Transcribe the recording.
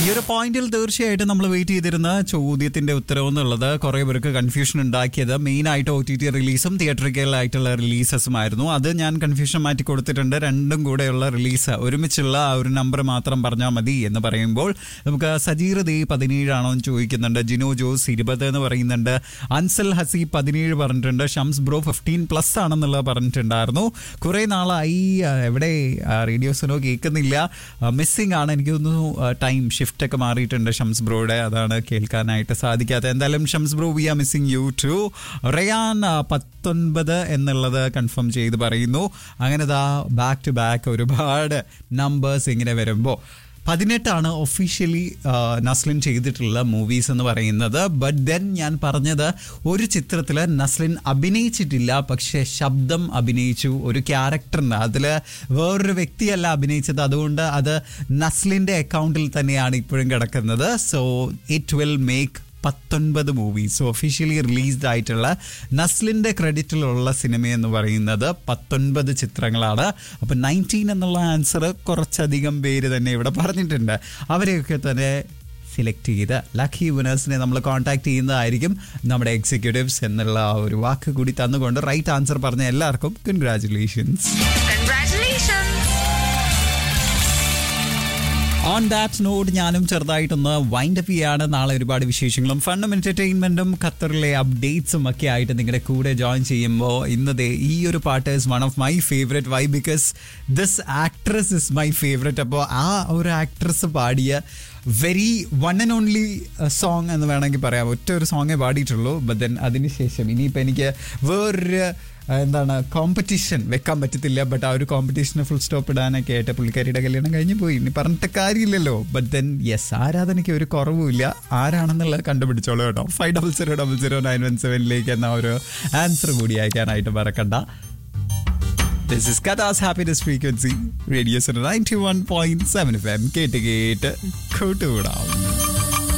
ഒരു പോയിന്റിൽ തീർച്ചയായിട്ടും നമ്മൾ വെയിറ്റ് ചെയ്തിരുന്ന ചോദ്യത്തിന്റെ ഉത്തരവ് എന്നുള്ളത് കുറെ പേർക്ക് കൺഫ്യൂഷൻ ഉണ്ടാക്കിയത് മെയിൻ ആയിട്ട് ഒ ടി ടി റിലീസും തിയേറ്ററിക്കൽ ആയിട്ടുള്ള റിലീസസും ആയിരുന്നു അത് ഞാൻ കൺഫ്യൂഷൻ മാറ്റി കൊടുത്തിട്ടുണ്ട് രണ്ടും കൂടെയുള്ള റിലീസ് ഒരുമിച്ചുള്ള ആ ഒരു നമ്പർ മാത്രം പറഞ്ഞാൽ മതി എന്ന് പറയുമ്പോൾ നമുക്ക് സജീർ ദേ പതിനേഴാണോ എന്ന് ചോദിക്കുന്നുണ്ട് ജിനോ ജോസ് ഇരുപത് എന്ന് പറയുന്നുണ്ട് അൻസൽ ഹസീബ് പതിനേഴ് പറഞ്ഞിട്ടുണ്ട് ഷംസ് ബ്രോ ഫിഫ്റ്റീൻ പ്ലസ് ആണെന്നുള്ളത് പറഞ്ഞിട്ടുണ്ടായിരുന്നു കുറെ നാളായി ആ, എവിടെ റേഡിയോസിനോ കേൾക്കുന്നില്ല മിസ്സിംഗ് ആണ് എനിക്ക് തോന്നുന്നു ടൈം ഷിഫ്റ്റ് ഒക്കെ മാറിയിട്ടുണ്ട് ഷംസ് ബ്രോയുടെ അതാണ് കേൾക്കാനായിട്ട് സാധിക്കാത്തത് എന്തായാലും Shams bro we are missing you to Rayan ആ, പത്തൊൻപത് എന്നുള്ളത് കൺഫേം ചെയ്ത് പറയുന്നു അങ്ങനെ ദാ ബാക്ക് ടു ബാക്ക് ഒരുപാട് നമ്പേഴ്സ് ഇങ്ങനെ വരുമ്പോൾ പതിനെട്ടാണ് ഒഫീഷ്യലി നസ്ലിൻ ചെയ്തിട്ടുള്ള മൂവീസ് എന്ന് പറയുന്നത് ബട്ട് ദെൻ ഞാൻ പറഞ്ഞത് ഒരു ചിത്രത്തിൽ നസ്ലിൻ അഭിനയിച്ചിട്ടില്ല പക്ഷേ ശബ്ദം അഭിനയിച്ചു ഒരു ക്യാരക്ടറിന് അതിൽ വേറൊരു വ്യക്തിയല്ല അഭിനയിച്ചത് അതുകൊണ്ട് അത് നസ്ലിൻ്റെ അക്കൗണ്ടിൽ തന്നെയാണ് ഇപ്പോഴും കിടക്കുന്നത് സോ ഇറ്റ് വിൽ മേക്ക് പത്തൊൻപത് മൂവീസ് ഒഫീഷ്യലി റിലീസ്ഡ് ആയിട്ടുള്ള നസ്ലിൻ്റെ ക്രെഡിറ്റിലുള്ള സിനിമ എന്ന് പറയുന്നത് പത്തൊൻപത് ചിത്രങ്ങളാണ് അപ്പം നയൻറ്റീൻ എന്നുള്ള ആൻസർ കുറച്ചധികം പേര് തന്നെ ഇവിടെ പറഞ്ഞിട്ടുണ്ട് അവരെയൊക്കെ തന്നെ സെലക്ട് ചെയ്ത് ലക്കി വിനേഴ്സിനെ നമ്മൾ കോൺടാക്ട് ചെയ്യുന്നതായിരിക്കും നമ്മുടെ എക്സിക്യൂട്ടീവ്സ് എന്നുള്ള ആ ഒരു വാക്ക് കൂടി തന്നുകൊണ്ട് റൈറ്റ് ആൻസർ പറഞ്ഞ എല്ലാവർക്കും congratulations Congratulations! On that note ഞാനും ചെറുതായിട്ടൊന്ന് വൈൻഡ് അപ്പ് ചെയ്യാണ് നാളെ ഒരുപാട് വിശേഷങ്ങളും ഫണ്ണും എന്റർടൈൻമെന്റും ഖത്തറിലെ അപ്ഡേറ്റ്സും ഒക്കെ ആയിട്ട് നിങ്ങളുടെ കൂടെ ജോയിൻ ചെയ്യുമ്പോൾ ഇന്നത്തെ ഈ ഒരു പാട്ട് is one of my favourite why because this actress is my favourite അപ്പോൾ ആ ഒരു ആക്ട്രസ് പാടിയ very one and only song എന്ന് വേണമെങ്കിൽ പറയാം ഒറ്റ ഒരു സോങ്ങേ പാടിയിട്ടുള്ളൂ ബട്ട് ദെൻ അതിനുശേഷം ഇനിയിപ്പോൾ എനിക്ക് വേറൊരു ആ, എന്താണ് കോമ്പറ്റീഷൻ വെക്കാൻ പറ്റത്തില്ല ബട്ട് ആ ഒരു കോമ്പറ്റീഷന് ഫുൾ സ്റ്റോപ്പ് ഇടാനൊക്കെ ആയിട്ട് പുള്ളിക്കാരിയുടെ കല്യാണം കഴിഞ്ഞ് പോയി ഇനി പറഞ്ഞിട്ട് കാര്യമില്ലല്ലോ ബട്ട് ദെൻ യെസ് ആരാധനയ്ക്ക് ഒരു കുറവുമില്ല ആരാണെന്നുള്ളത് കണ്ടുപിടിച്ചോളൂ കേട്ടോ five double zero double zero nine one സെവനിലേക്ക് എന്ന ഒരു ആൻസർ കൂടി അയക്കാനായിട്ട് മറക്കണ്ട This is Kata's Happiness Frequency, Radio 91.7 FM. കേട്ട് കേട്ട് കൂട്ടുകൂടാം